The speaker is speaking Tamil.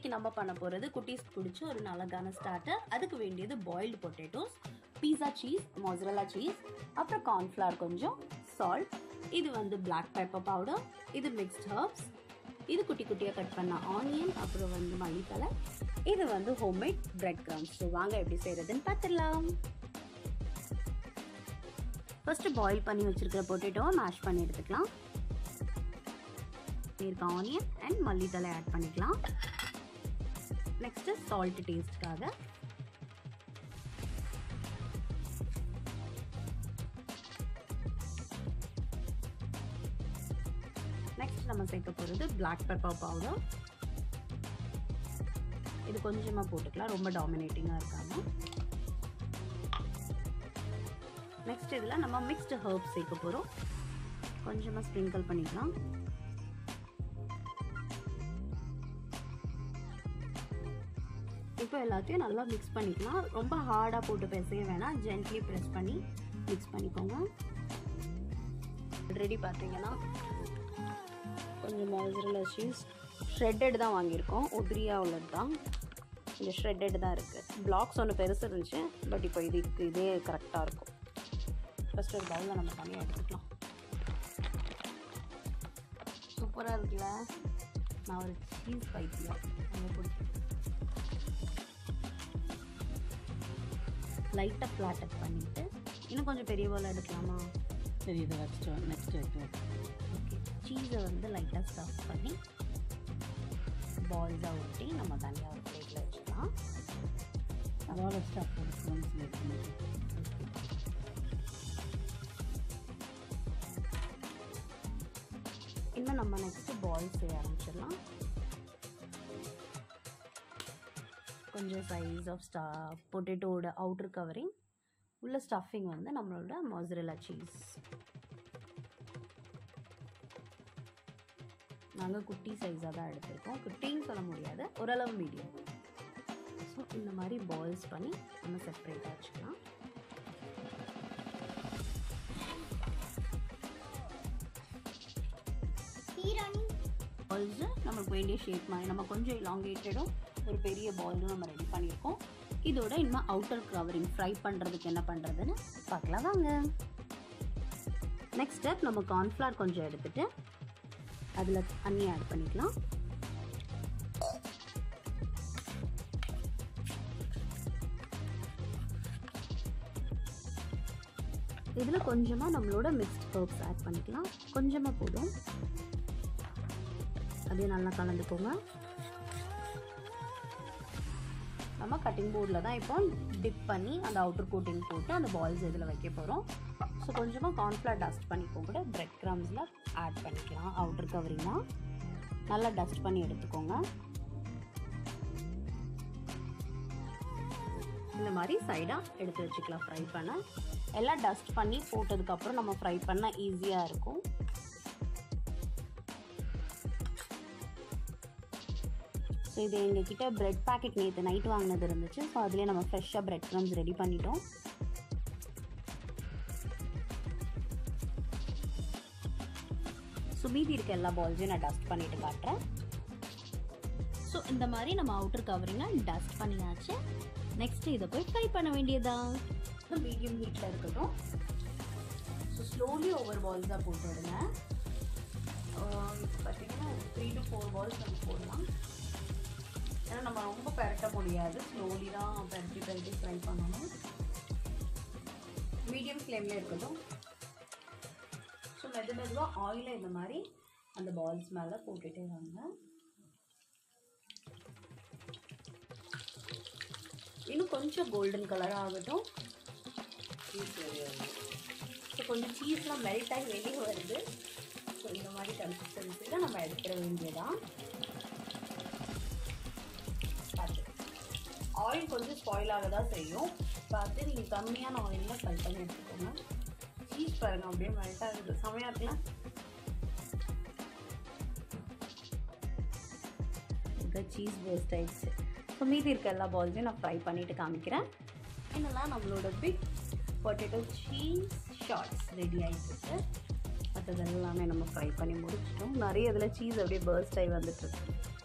இன்னைக்கு நம்ம பண்ண போகிறது குட்டீஸ்க்கு பிடிச்ச ஒரு அழகான ஸ்டார்டர் அதுக்கு வேண்டியது boiled potatoes pizza cheese mozzarella cheese அப்புறம் கார்ன்ஃப்ளவர் கொஞ்சம் சால்ட் இது வந்து பிளாக் பெப்பர் பவுடர் இது மிக்ஸ்ட் ஹர்ப்ஸ் இது குட்டி குட்டியாக கட் பண்ண ஆனியன் அப்புறம் வந்து மல்லித்தலை இது வந்து ஹோம்மேட் பிரெட் கிரம்ஸ் ஸோ வாங்க எப்படி செய்யறதுன்னு பார்த்துடலாம் ஃபர்ஸ்ட் பாயில் பண்ணி வச்சிருக்கிற பொட்டேட்டோவை மேஷ் பண்ணி எடுத்துக்கலாம் இருக்க ஆனியன் அண்ட் மல்லித்தலை ஆட் பண்ணிக்கலாம் நெக்ஸ்ட் சால்ட் டேஸ்ட்காக நெக்ஸ்ட் நம்ம சேர்க்க போகிறது பிளாக் பெப்பர் பவுடர் இது கொஞ்சமாக போட்டுக்கலாம் ரொம்ப டாமினேட்டிங்காக இருக்காங்க நெக்ஸ்ட் இதில் நம்ம மிக்ஸ்டு ஹர்ப்ஸ் சேர்க்க போகிறோம் கொஞ்சமாக ஸ்ப்ரிங்கிள் பண்ணிக்கலாம் இப்போ எல்லாத்தையும் நல்லா மிக்ஸ் பண்ணிக்கலாம் ரொம்ப ஹார்டாக போட்டு பிசைய வேணாம் ஜென்ட்லி ப்ரெஸ் பண்ணி மிக்ஸ் பண்ணிக்கோங்க ரெடி பார்த்தீங்கன்னா கொஞ்சம் மொசரலா சீஸ் ஷ்ரெட்டட் தான் வாங்கியிருக்கோம் உதிரியாக உள்ளது தான் இந்த ஷ்ரெட்டட் தான் இருக்குது பிளாக்ஸ் ஒன்று பெருசு இருந்துச்சு பட் இப்போ இதுக்கு இதே கரெக்டாக இருக்கும் ஃபஸ்ட் ஒரு பவுலில் நம்ம தனியாக எடுத்துக்கலாம் சூப்பராக இருக்குல்ல நான் ஒரு சீஸ் பைத்தியம் ரொம்ப பிடிக்கும் லைட்டாக ஃப்ளாட்டப் பண்ணிவிட்டு இன்னும் கொஞ்சம் பெரிய போல் எடுக்கலாமா சரி இதை வச்சுட்டு நெக்ஸ்ட் வைக்கலாம் ஓகே சீஸை வந்து லைட்டாக ஸ்டஃப் பண்ணி பால்ஸாக ஊட்டி நம்ம தனியாக ஒரு பிளேட்டில் வச்சுக்கலாம் அதோட ஸ்டாப் ஒன்ஸ் வைக்கணும் இன்னும் நம்ம நெக்ஸ்ட்டு பால்ஸ் செய்ய ஆரம்பிச்சிடலாம் கொஞ்சம் சைஸ் ஆஃப் ஸ்டா பொட்டேட்டோட அவுட்டர் கவரிங் உள்ள ஸ்டஃபிங் வந்து நம்மளோட மொசரலா சீஸ் நாங்கள் குட்டி சைஸாக தான் எடுத்திருக்கோம் குட்டின்னு சொல்ல முடியாது ஓரளவு மீடியம் ஸோ இந்த மாதிரி பால்ஸ் பண்ணி நம்ம செப்பரேட்டாக வச்சுக்கலாம் பால்ஸு நமக்கு வேண்டிய ஷேப் மாதிரி நம்ம கொஞ்சம் இலாங்கேட்டடும் ஒரு பெரிய பால்ஸும் நம்ம ரெடி பண்ணியிருக்கோம் இதோட இன்னும் அவுட்டர் கவரிங் ஃப்ரை பண்ணுறதுக்கு என்ன பண்ணுறதுன்னு பார்க்கலாம் வாங்க நெக்ஸ்ட் ஸ்டெப் நம்ம கார்ன்ஃப்ளவர் கொஞ்சம் எடுத்துட்டு அதில் தண்ணி ஆட் பண்ணிக்கலாம் இதில் கொஞ்சமாக நம்மளோட மிக்ஸ்ட் ஹர்ப்ஸ் ஆட் பண்ணிக்கலாம் கொஞ்சமாக போதும் அதையும் நல்லா கலந்துக்கோங்க நம்ம கட்டிங் போர்டில் தான் இப்போ டிப் பண்ணி அந்த அவுட்டர் கோட்டிங் போட்டு அந்த பால்ஸ் இதில் வைக்க போகிறோம் ஸோ கொஞ்சமாக கார்ன்ஃப்ளவர் டஸ்ட் பண்ணிக்கோங்க பிரெட் கிராம்ஸில் ஆட் பண்ணிக்கலாம் அவுட்டர் கவரிங்காக நல்லா டஸ்ட் பண்ணி எடுத்துக்கோங்க இந்த மாதிரி சைடாக எடுத்து வச்சுக்கலாம் ஃப்ரை பண்ண எல்லாம் டஸ்ட் பண்ணி போட்டதுக்கப்புறம் நம்ம ஃப்ரை பண்ண ஈஸியாக இருக்கும் ஸோ இது எங்ககிட்ட பிரெட் பேக்கெட் நேற்று நைட் வாங்கினது இருந்துச்சு ஸோ அதுலேயே நம்ம ஃப்ரெஷ்ஷாக பிரெட் க்ரம்ஸ் ரெடி பண்ணிட்டோம் ஸோ மீதி இருக்க எல்லா பால்ஸையும் நான் டஸ்ட் பண்ணிட்டு காட்டுறேன் ஸோ இந்த மாதிரி நம்ம அவுட்டர் கவரிங்கை டஸ்ட் பண்ணியாச்சு நெக்ஸ்ட் இதை போய் ஃப்ரை பண்ண வேண்டியதா மீடியம் ஹீட்டில் இருக்கட்டும் ஸோ ஸ்லோலி ஒவ்வொரு பால்ஸாக போட்டு விடுங்க இப்போ பார்த்தீங்கன்னா த்ரீ டு ஃபோர் பால்ஸ் நம்ம போடலாம் ஏன்னா நம்ம ரொம்ப பெரட்ட முடியாது ஸ்லோலி தான் பெரட்டி பெரட்டி ஃப்ரை பண்ணணும் மீடியம் ஃப்ளேமில் இருக்கட்டும் ஸோ மெது மெதுவாக ஆயிலை இந்த மாதிரி அந்த பால்ஸ் மேலே போட்டுகிட்டே வாங்க இன்னும் கொஞ்சம் கோல்டன் கலர் ஆகட்டும் ஸோ கொஞ்சம் சீஸ்லாம் மெல்ட் ஆகி வெளியே வருது ஸோ இந்த மாதிரி கன்சிஸ்டன்சியில் நம்ம எடுத்துட வேண்டியதான் பார்த்து ஆயில் கொஞ்சம் ஸ்பாயில் ஆக தான் செய்யும் பார்த்து நீங்கள் கம்மியான ஆயிலில் ஃப்ரை பண்ணி எடுத்துக்கோங்க சீஸ் பாருங்க அப்படியே மெல்ட் ஆகுது செமையாக இருக்கலாம் சீஸ் வேஸ்ட் ஆயிடுச்சு ஸோ மீதி இருக்க எல்லா பால்ஸையும் நான் ஃப்ரை பண்ணிவிட்டு காமிக்கிறேன் என்னெல்லாம் நம்மளோட big potato cheese shots ready ஆகிட்டு மற்றது எல்லாமே நம்ம ஃப்ரை பண்ணி முடிச்சிட்டோம் நிறைய இதில் சீஸ் அப்படியே பர்ஸ்ட் ஆகி வந்துட்டுருக்கு